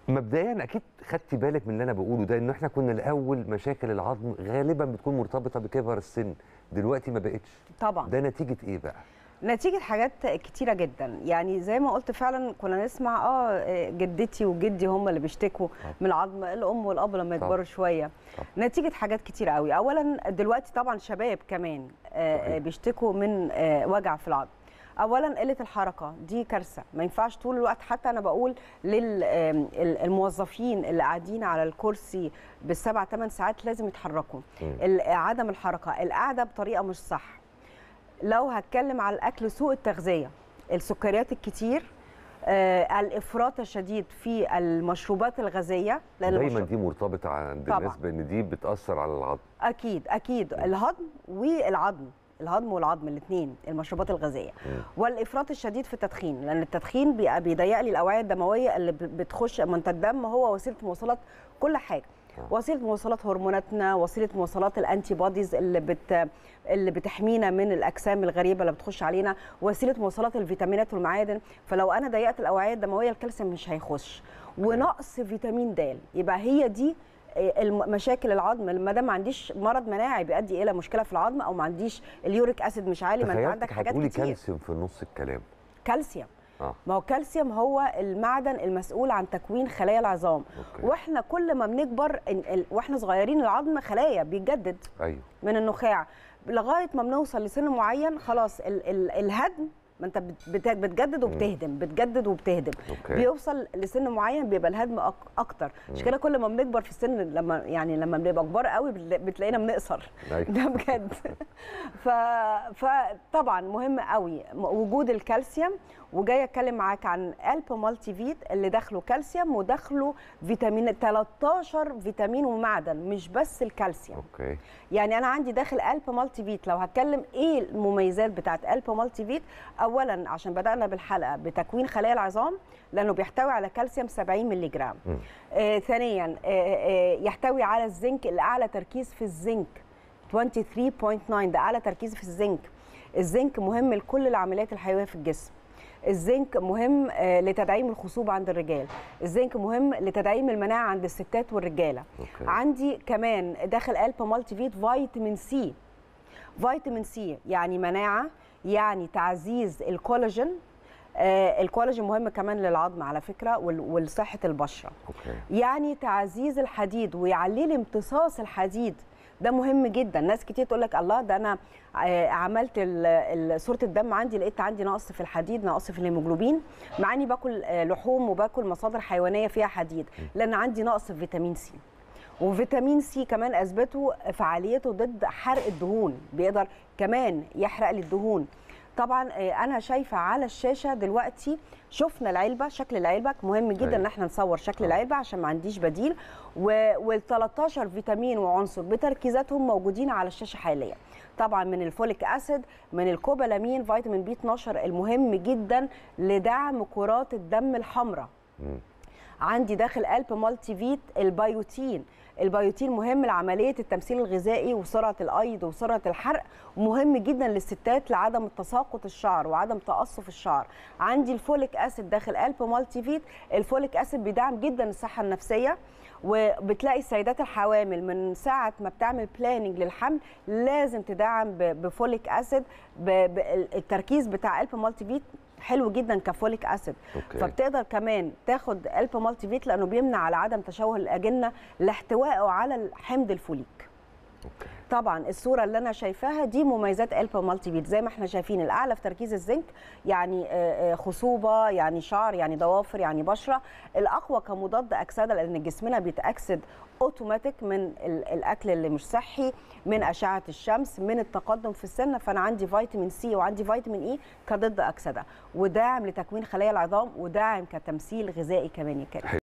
مبدئيا اكيد خدتي بالك من اللي انا بقوله ده ان احنا كنا الاول مشاكل العظم غالبا بتكون مرتبطه بكبر السن دلوقتي ما بقتش طبعا ده نتيجه ايه بقى نتيجة حاجات كتيرة جدا يعني زي ما قلت فعلا كنا نسمع اه جدتي وجدي هم اللي بيشتكوا من العظم الام والاب لما طبعا. يكبروا شوية طبعا. نتيجة حاجات كتيرة قوي اولا دلوقتي طبعا شباب كمان آه، صحيح. آه، بيشتكوا من آه، وجع في العظم اولا قله الحركه دي كارثه ما ينفعش طول الوقت حتى انا بقول للموظفين اللي قاعدين على الكرسي بالسبع ثمان ساعات لازم يتحركوا مم. ال- عدم الحركه القعده بطريقه مش صح لو هتكلم على الاكل سوء التغذيه السكريات الكتير آه، الافراط الشديد في المشروبات الغازيه لأن دايما المشروب- دي مرتبطه عند طبعا. الناس بان دي بتاثر على العظم اكيد اكيد الهضم والعظم الهضم والعظم الاثنين المشروبات الغازيه مم. والافراط الشديد في التدخين لان التدخين بي- بيضيق لي الاوعيه الدمويه اللي ب- بتخش ما انت الدم هو وسيله مواصلات كل حاجه آه. وسيله مواصلات هرموناتنا وسيله مواصلات الانتي بوديز اللي بت اللي بتحمينا من الاجسام الغريبه اللي بتخش علينا وسيله مواصلات الفيتامينات والمعادن فلو انا ضيقت الاوعيه الدمويه الكالسيوم مش هيخش ونقص فيتامين د يبقى هي دي الم- مشاكل العظم ما دام ما عنديش مرض مناعي بيؤدي الى مشكله في العظم او ما عنديش اليوريك اسيد مش عالي ما انت عندك تخيلتك حاجات هتقولي كتير كالسيوم في نص الكلام كالسيوم اه ما هو الكالسيوم هو المعدن المسؤول عن تكوين خلايا العظام اوكي واحنا كل ما بنكبر ال- ال- واحنا صغيرين العظم خلايا بيتجدد ايوه من النخاع لغايه ما بنوصل لسن معين خلاص ال ال الهدم ما انت بت- بت- بتجدد وبتهدم بتجدد وبتهدم اوكي بيوصل لسن معين بيبقى الهدم أك اكتر عشان كده كل ما بنكبر في السن لما يعني لما بنبقى كبار قوي بتلا- بتلاقينا بنقصر أيوة. ده بجد ف... فطبعا مهم قوي م- وجود الكالسيوم وجاي اتكلم معاك عن الب مالتي فيت اللي داخله كالسيوم وداخله فيتامين 13 فيتامين ومعدن مش بس الكالسيوم اوكي يعني انا عندي داخل الب مالتي فيت لو هتكلم ايه المميزات بتاعت الب مالتي فيت اولا عشان بدانا بالحلقه بتكوين خلايا العظام لانه بيحتوي على كالسيوم 70 مللي جرام مم. آه ثانيا آه آه يحتوي على الزنك الاعلى تركيز في الزنك 23.9 ده اعلى تركيز في الزنك الزنك مهم لكل العمليات الحيويه في الجسم الزنك مهم آه، لتدعيم الخصوبه عند الرجال الزنك مهم لتدعيم المناعه عند الستات والرجاله اوكي عندي كمان داخل الب مالتي فيت فيتامين سي فيتامين سي يعني مناعه يعني تعزيز الكولاجين آه الكولاجين مهم كمان للعظم على فكره ول- ولصحه البشره اوكي يعني تعزيز الحديد ويعلي لي امتصاص الحديد ده مهم جدا ناس كتير تقول لك الله ده انا آه، عملت ال- ال- صوره الدم عندي لقيت عندي نقص في الحديد نقص في الهيموجلوبين مع اني باكل آه، لحوم وباكل مصادر حيوانيه فيها حديد لان عندي نقص في فيتامين سي وفيتامين سي كمان اثبتوا فعاليته ضد حرق الدهون بيقدر كمان يحرق لي الدهون طبعا آه، انا شايفه على الشاشه دلوقتي شفنا العلبه شكل العلبه مهم جدا أيوة. ان احنا نصور شكل آه. العلبه عشان ما عنديش بديل وال 13 فيتامين وعنصر بتركيزاتهم موجودين على الشاشه حاليا طبعا من الفوليك اسيد من الكوبالامين فيتامين بي 12 المهم جدا لدعم كرات الدم الحمراء مم. عندي داخل قلب مالتي فيت البيوتين البيوتين مهم لعمليه التمثيل الغذائي وسرعه الايض وسرعه الحرق ومهم جدا للستات لعدم تساقط الشعر وعدم تقصف الشعر عندي الفوليك اسيد داخل قلب مالتي فيت الفوليك اسيد بيدعم جدا الصحه النفسيه وبتلاقي السيدات الحوامل من ساعه ما بتعمل بلاننج للحمل لازم تدعم ب- بفوليك اسيد ب- ب- التركيز بتاع قلب مالتي فيت حلو جدا كفوليك اسيد اوكي فبتقدر كمان تاخد الب مالتي فيت لانه بيمنع على عدم تشوه الاجنه لاحتوائه على الحمض الفوليك اوكي طبعا الصوره اللي انا شايفاها دي مميزات الب مالتي فيت زي ما احنا شايفين الاعلى في تركيز الزنك يعني آه، آه، خصوبه يعني شعر يعني ضوافر يعني بشره الاقوى كمضاد اكسده لان جسمنا بيتاكسد اوتوماتيك من ال- الاكل اللي مش صحي من اشعه الشمس من التقدم في السن فانا عندي فيتامين سي وعندي فيتامين اي كضد اكسده وداعم لتكوين خلايا العظام وداعم كتمثيل غذائي كمان يا كريم